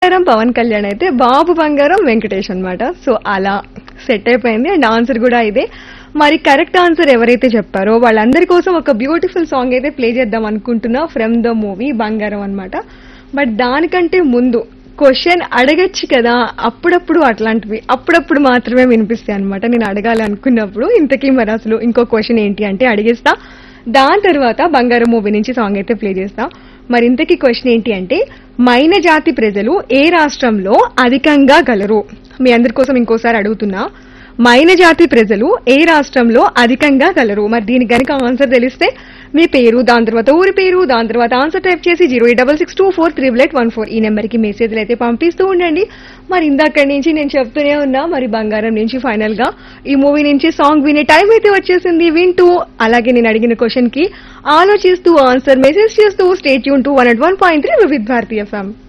బంగారం పవన్ కళ్యాణ్ అయితే బాబు బంగారం వెంకటేష్ అన్నమాట సో అలా సెట్ అయిపోయింది అండ్ ఆన్సర్ కూడా ఇదే మరి కరెక్ట్ ఆన్సర్ ఎవరైతే చెప్పారో వాళ్ళందరి కోసం ఒక బ్యూటిఫుల్ సాంగ్ అయితే ప్లే చేద్దాం అనుకుంటున్నా ఫ్రమ్ ద మూవీ బంగారం అన్నమాట బట్ దానికంటే ముందు క్వశ్చన్ అడగచ్చు కదా అప్పుడప్పుడు అట్లాంటివి అప్పుడప్పుడు మాత్రమే వినిపిస్తాయి అనమాట నేను అడగాలి అనుకున్నప్పుడు ఇంతకీ మరి అసలు ఇంకో క్వశ్చన్ ఏంటి అంటే అడిగేస్తా దాని తర్వాత బంగారం మూవీ నుంచి సాంగ్ అయితే ప్లే చేస్తా మరి ఇంతకీ క్వశ్చన్ ఏంటి అంటే మైన జాతి ప్రజలు ఏ రాష్ట్రంలో అధికంగా గలరు మీ అందరి కోసం ఇంకోసారి అడుగుతున్నా మైన జాతి ప్రజలు ఏ రాష్ట్రంలో అధికంగా గలరు మరి దీనికి గనుక ఆన్సర్ తెలిస్తే మీ పేరు దాని తర్వాత ఊరి పేరు దాని తర్వాత ఆన్సర్ టైప్ చేసి zero eight double six two four triple eight one four ఈ నెంబర్కి మెసేజ్లు అయితే పంపిస్తూ ఉండండి మరి ఇందాక నుంచి నేను చెప్తూనే ఉన్నా మరి బంగారం నుంచి ఫైనల్ గా ఈ మూవీ నుంచి సాంగ్ వినే టైం అయితే వచ్చేసింది వింటూ అలాగే నేను అడిగిన క్వశ్చన్ కి ఆలోచిస్తూ ఆన్సర్ మెసేజ్ చేస్తూ స్టేట్ యూన్ two one one point three Vividh Bharati FM